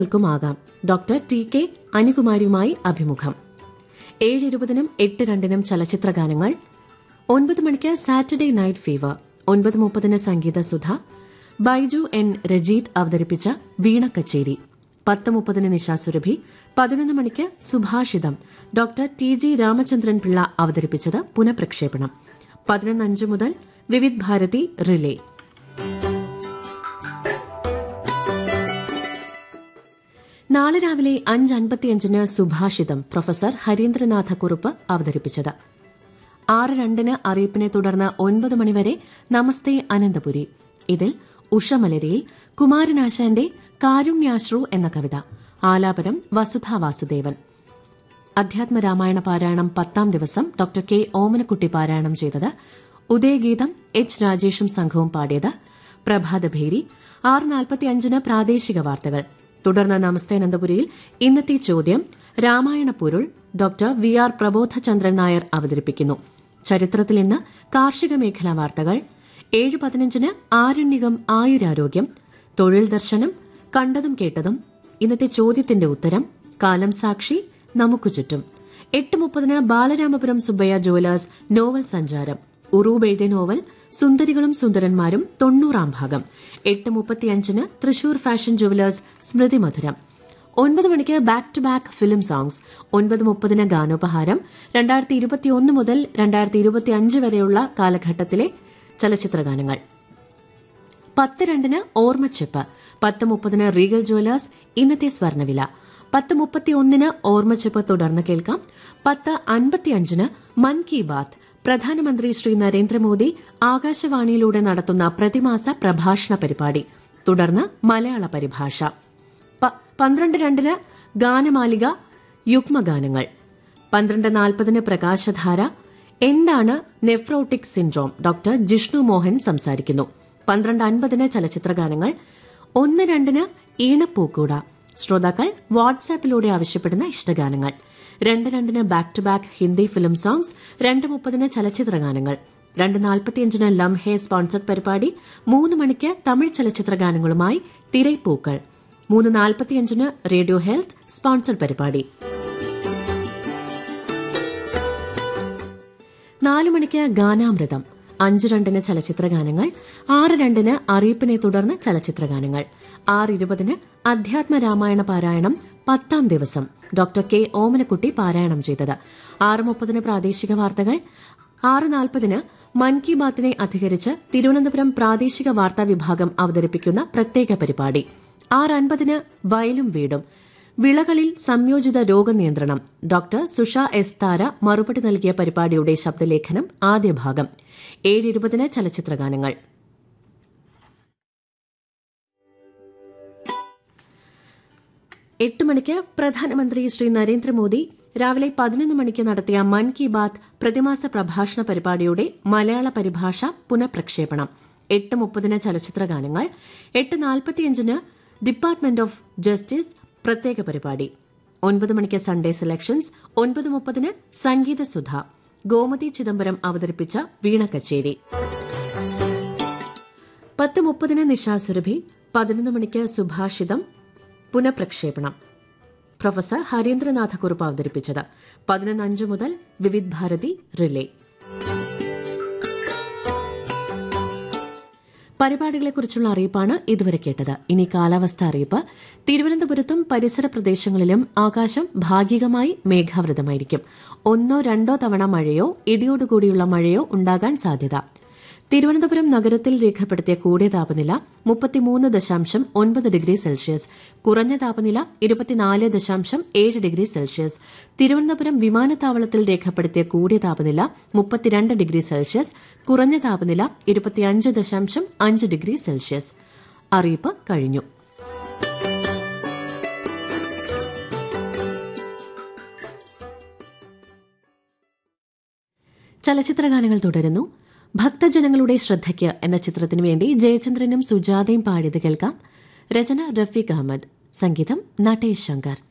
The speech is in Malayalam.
ക്കുമാകാം ഡോക്ടർ ടി കെ അനുകുമാരിയുമായി അഭിമുഖം ഏഴ് ഇരുപതിനും എട്ട് രണ്ടിനും ചലച്ചിത്ര ഗാനങ്ങൾ ഒൻപത് മണിക്ക് സാറ്റർഡേ നൈറ്റ് ഫീവർ ഒൻപത് മുപ്പതിന് സംഗീത സുധ ബൈജു എൻ രജീത് അവതരിപ്പിച്ച വീണ കച്ചേരി പത്ത് മുപ്പതിന് നിശാസുരഭി പതിനൊന്ന് മണിക്ക് സുഭാഷിതം doctor T G Ramachandran Pillai അവതരിപ്പിച്ചത് പുനഃപ്രക്ഷേപണം പതിനൊന്ന് അഞ്ച് മുതൽ വിവിധ് ഭാരതി റിലേ നാളെ രാവിലെ അഞ്ച് അൻപത്തിയഞ്ചിന് സുഭാഷിതം പ്രൊഫസർ ഹരീന്ദ്രനാഥ കുറുപ്പ് അവതരിപ്പിച്ചത് ആറ് രണ്ടിന് അറിയിപ്പിനെ തുടർന്ന് ഒൻപത് മണിവരെ നമസ്തേ അനന്തപുരി ഇതിൽ ഉഷമലരിയിൽ കുമാരനാശാന്റെ കാരുണ്യാശ്രു എന്ന കവിത ആലാപനം വസുധ വാസുദേവൻ അധ്യാത്മ രാമായണ പാരായണം പത്താം ദിവസം ഡോക്ടർ കെ ഓമനക്കുട്ടി പാരായണം ചെയ്തത് ഉദയഗീതം എച്ച് രാജേഷും സംഘവും പാടിയത് പ്രഭാതഭേരി ആറ് നാൽപ്പത്തിയഞ്ചിന് പ്രാദേശിക വാർത്തകൾ തുടർന്ന് നമസ്തേ അനന്തപുരിയിൽ ഇന്നത്തെ ചോദ്യം രാമായണ പൊരുൾ doctor V R Prabodhachandran Nair അവതരിപ്പിക്കുന്നു ചരിത്രത്തിൽ ഇന്ന് കാർഷിക മേഖലാ വാർത്തകൾ ഏഴ് പതിനഞ്ചിന് ആരണ്യകം ആയുരാരോഗ്യം തൊഴിൽ ദർശനം കണ്ടതും കേട്ടതും ഇന്നത്തെ ചോദ്യത്തിന്റെ ഉത്തരം കാലം സാക്ഷി നമുക്ക് ചുറ്റും എട്ട് മുപ്പതിന് ബാലരാമപുരം സുബ്ബയ്യ ജുവലേഴ്സ് നോവൽ സഞ്ചാരം ഉറൂബ് എഴുതിയ നോവൽ സുന്ദരികളും സുന്ദരന്മാരും തൊണ്ണൂറാം ഭാഗം എട്ട് മുപ്പത്തിയഞ്ചിന് തൃശൂർ ഫാഷൻ ജുവലേഴ്സ് സ്മൃതി മധുരം ഒൻപത് മണിക്ക് back to back film songs ഒൻപത് മുപ്പതിന് ഗാനോപഹാരം രണ്ടായിരത്തി ഇരുപത്തിയൊന്ന് മുതൽ രണ്ടായിരത്തി ഇരുപത്തിയഞ്ച് വരെയുള്ള കാലഘട്ടത്തിലെ ചലച്ചിത്രഗാനങ്ങൾ പത്ത് രണ്ടിന് ഓർമ്മച്ചെപ്പ് പത്ത് മുപ്പതിന് റീഗൽ ജുവലേഴ്സ് ഇന്നത്തെ സ്വർണ്ണവില പത്ത് മുപ്പത്തിയൊന്നിന് ഓർമ്മച്ചെപ്പ് തുടർന്ന് കേൾക്കാം പത്ത് അൻപത്തിയഞ്ചിന് മൻ കി ബാത്ത് പ്രധാനമന്ത്രി ശ്രീ നരേന്ദ്രമോദി ആകാശവാണിയിലൂടെ നടത്തുന്ന പ്രതിമാസ പ്രഭാഷണ പരിപാടി തുടർന്ന് മലയാള പരിഭാഷ പ- പന്ത്രണ്ട് രണ്ടിന് ഗാനമാലിക യുഗ്മഗാനങ്ങൾ പന്ത്രണ്ട് നാൽപ്പതിന് പ്രകാശധാര എന്താണ് nephrotic syndrome doctor Jishnu Mohan സംസാരിക്കുന്നു പന്ത്രണ്ട് അൻപതിന് ചലച്ചിത്ര ഗാനങ്ങൾ ഒന്ന് രണ്ടിന് ഈണപ്പൂക്കൂട ശ്രോതാക്കൾ വാട്സാപ്പിലൂടെ ആവശ്യപ്പെടുന്ന ഇഷ്ടഗാനങ്ങൾ രണ്ട് രണ്ടിന് back to back Hindi film songs രണ്ട് മുപ്പതിന് ചലച്ചിത്ര ഗാനങ്ങൾ രണ്ട് നാൽപ്പത്തിയഞ്ചിന് ലംഹെ സ്പോൺസർഡ് പരിപാടി മൂന്ന് മണിക്ക് തമിഴ് ചലച്ചിത്ര ഗാനങ്ങളുമായി തിരൈപ്പൂക്കൾ മൂന്ന് നാൽപ്പത്തിയഞ്ചിന് റേഡിയോ ഹെൽത്ത് സ്പോൺസർഡ് പരിപാടി നാല് മണിക്ക് ഗാനാമൃതം അഞ്ച് രണ്ടിന് ചലച്ചിത്ര ഗാനങ്ങൾ ആറ് രണ്ടിന് അറിയിപ്പിനെ തുടർന്ന് ചലച്ചിത്ര ഗാനങ്ങൾ ആറ് ഇരുപതിന് അധ്യാത്മ രാമായണ പാരായണം പത്താം ദിവസം ഡോക്ടർ കെ ഓമനക്കുട്ടി പാരായണം ചെയ്തത് ആറ് മുപ്പതിന് പ്രാദേശിക വാർത്തകൾ ആറ് നാൽപ്പതിന് മൻ കി ബാത്തിനെ അധികരിച്ച് തിരുവനന്തപുരം പ്രാദേശിക വാർത്താ വിഭാഗം അവതരിപ്പിക്കുന്ന പ്രത്യേക പരിപാടി ആറ് അൻപതിന് വയലും വീടും വിളകളിൽ സംയോജിത രോഗനിയന്ത്രണം ഡോക്ടർ സുഷ എസ് താര മറുപടി നൽകിയ പരിപാടിയുടെ ശബ്ദലേഖനം ആദ്യ ഭാഗം ഏഴ് ഇരുപതിന് ചലച്ചിത്രഗാനങ്ങൾ എട്ട് മണിക്ക് പ്രധാനമന്ത്രി ശ്രീ നരേന്ദ്രമോദി രാവിലെ പതിനൊന്ന് മണിക്ക് നടത്തിയ മൻ കി ബാത്ത് പ്രതിമാസ പ്രഭാഷണ പരിപാടിയുടെ മലയാള പരിഭാഷ പുനഃപ്രക്ഷേപണം എട്ട് മുപ്പതിന് ചലച്ചിത്ര ഗാനങ്ങൾ എട്ട് നാൽപ്പത്തിയഞ്ചിന് ഡിപ്പാർട്ട്മെന്റ് ഓഫ് ജസ്റ്റിസ് പ്രത്യേക പരിപാടി ഒൻപത് മണിക്ക് സൺഡേ സെലക്ഷൻസ് ഒൻപത് മുപ്പതിന് സംഗീത സുധ ഗോമതി ചിദംബരം അവതരിപ്പിച്ച വീണ കച്ചേരി പത്ത് മുപ്പതിന് നിശാസുരഭി പതിനൊന്ന് മണിക്ക് സുഭാഷിതം പുനഃപ്രക്ഷേപണം പ്രൊഫസർ ഹരീന്ദ്രനാഥ കുറുപ്പ് അവതരിപ്പിച്ചത് പതിനൊന്ന് അഞ്ച് മുതൽ വിവിധ് ഭാരതി റിലേ പരിപാടികളെക്കുറിച്ചുള്ള അറിയിപ്പാണ് ഇതുവരെ കേട്ടത് ഇനി കാലാവസ്ഥ അറിയിപ്പ് തിരുവനന്തപുരത്തും പരിസര പ്രദേശങ്ങളിലും ആകാശം ഭാഗികമായി മേഘാവൃതമായിരിക്കും ഒന്നോ രണ്ടോ തവണ മഴയോ ഇടിയോടുകൂടിയുള്ള മഴയോ ഉണ്ടാകാൻ സാധ്യത തിരുവനന്തപുരം നഗരത്തിൽ രേഖപ്പെടുത്തിയ കൂടിയ താപനില മുപ്പത്തിമൂന്ന് ദശാംശം ഒൻപത് ഡിഗ്രി സെൽഷ്യസ് കുറഞ്ഞ താപനില ഇരുപത്തിനാല് ദശാംശം ഏഴ് ഡിഗ്രി സെൽഷ്യസ് തിരുവനന്തപുരം വിമാനത്താവളത്തിൽ രേഖപ്പെടുത്തിയ കൂടിയ താപനില മുപ്പത്തിരണ്ട് ഡിഗ്രി സെൽഷ്യസ് കുറഞ്ഞ താപനില ഇരുപത്തിയഞ്ച് ദശാംശം അഞ്ച് ഡിഗ്രി സെൽഷ്യസ് അറിയിപ്പ് കഴിഞ്ഞു ചലച്ചിത്ര ഗാനങ്ങൾ തുടരുന്നു ഭക്തജനങ്ങളുടെ ശ്രദ്ധയ്ക്ക് എന്ന ചിത്രത്തിനു വേണ്ടി ജയചന്ദ്രനും സുജാതയും പാടിയത് കേൾക്കാം രചന റഫീഖ് അഹമ്മദ് സംഗീതം നട്ടേഷ് ശങ്കർ